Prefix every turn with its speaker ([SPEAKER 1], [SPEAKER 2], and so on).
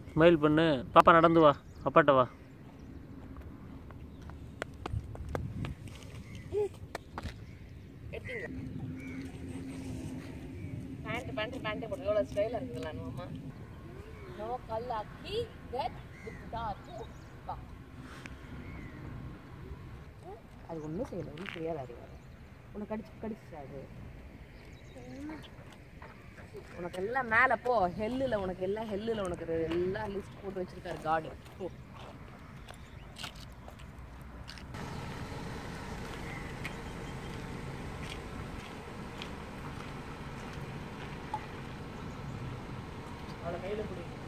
[SPEAKER 1] smile பண்ணு பாப்பா நடந்து வா அப்பாட்ட வா
[SPEAKER 2] எடுத்தீங்களா பேண்ட் பேண்ட் பேண்ட் போட்டு எவ்வளோ ஸ்டைலாக இருக்குதுல்ல அம்மா நோ கல்லாக்கி கெட் வித் பா அது ஒன்றும் செய்யலை ஒன்றும் செய்யாது அது உனக்கு கடிச்சு கடிச்சு அது உனக்கு எல்லாம் மேலே போ ஹெல்லில் உனக்கு எல்லாம் ஹெல்லில் உனக்கு இது எல்லாம் லிஸ்ட் போட்டு வச்சிருக்காரு காடு போ அவளை கையில் பிடி